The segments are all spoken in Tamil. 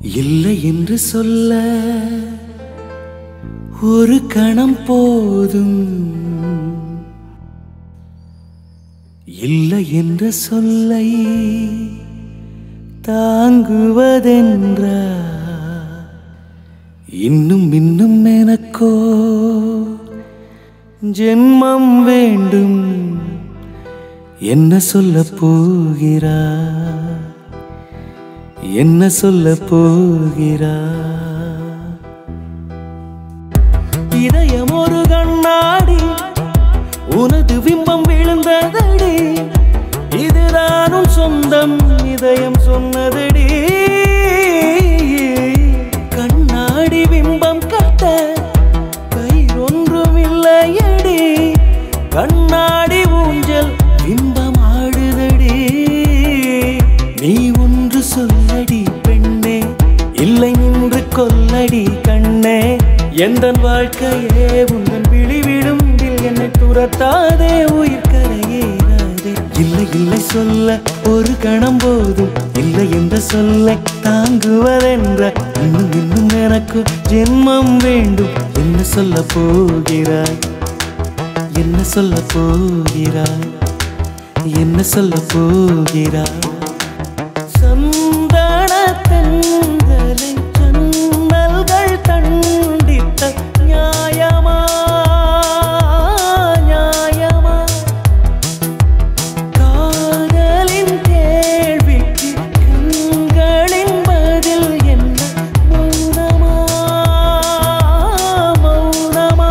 இல்லை என்று சொல்ல ஒரு கணம் போதும் இல்லை என்ற சொல்லை தாங்குவதென்றா இன்னும் இன்னும் எனக்கோ ஜென்மம் வேண்டும் என்ன சொல்ல போகிறா என்ன சொல்ல போகிறா இதயம் ஒரு கண்ணாடி உனது பிம்பம் விழுந்ததடி இதுதானும் சொந்தம் இதயம் சொன்னதடி கண்ணாடி பிம்பம் கட்ட கயிறொன்றும் இல்லையடி கண்ணாடி ஊஞ்சல் பிம்பம் ஆடுதடி நீ ஒன்று சொல்லடி பெண்ணே இல்லை நின்று கொல்லடி கண்ணே எந்த வாழ்க்கையே உந்தன் விழிவிடும் என்னை துரத்தாதே உயிர் கரையேறாதே இல்லை இல்லை சொல்ல ஒரு கணம் போதும் இல்லை என்ற சொல்லை தாங்குவதென்ற இன்னும் இன்னும் எனக்கு ஜென்மம் வேண்டும் என்ன சொல்ல போகிறாய் என்ன சொல்ல போகிறாய் என்ன சொல்ல போகிறாய் சந்தன தென்றலை ஜன்னல்கள் தண்டித்த நியாயமா நியாயமா காதலின் கேள்விக்கு கண்களின் பதில் என்ன மௌனமா மௌனமா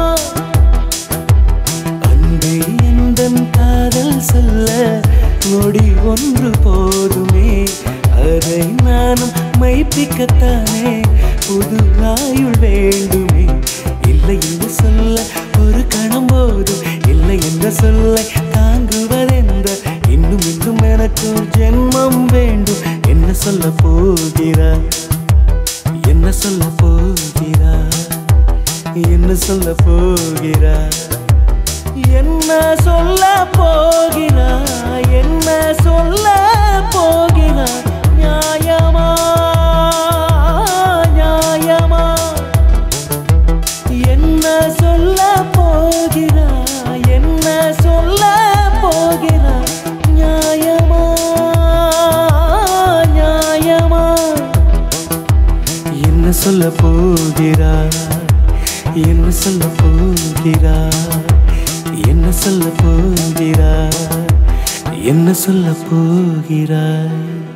அன்பே எந்தன் காதல் சொல்ல நொடி ஒன்று போதுமே அதை நானும் மைப்பிக்கத்தானே புது ஆயுள் வேண்டுமே இல்லை என்று சொல்ல ஒரு கணம் போதும் இல்லை என்ற சொல்லை தாங்குவதென்ற இன்னும் இன்னும் எனக்கு ஒரு ஜென்மம் வேண்டும் என்ன சொல்ல போகிறாய் என்ன சொல்ல போகிறாய் என்ன சொல்ல போகிறாய் என்ன சொல்ல போகிறாய் என்ன சொல்ல போகிறாய் நியாயமா நியாயமா என்ன சொல்ல போகிறாய் என்ன சொல்ல போகிறாய் நியாயமா நியாயமா என்ன சொல்ல போகிறாய் என்ன சொல்ல போகிறாய் என்ன சொல்ல போகிறாய் என்ன சொல்ல போகிறாய்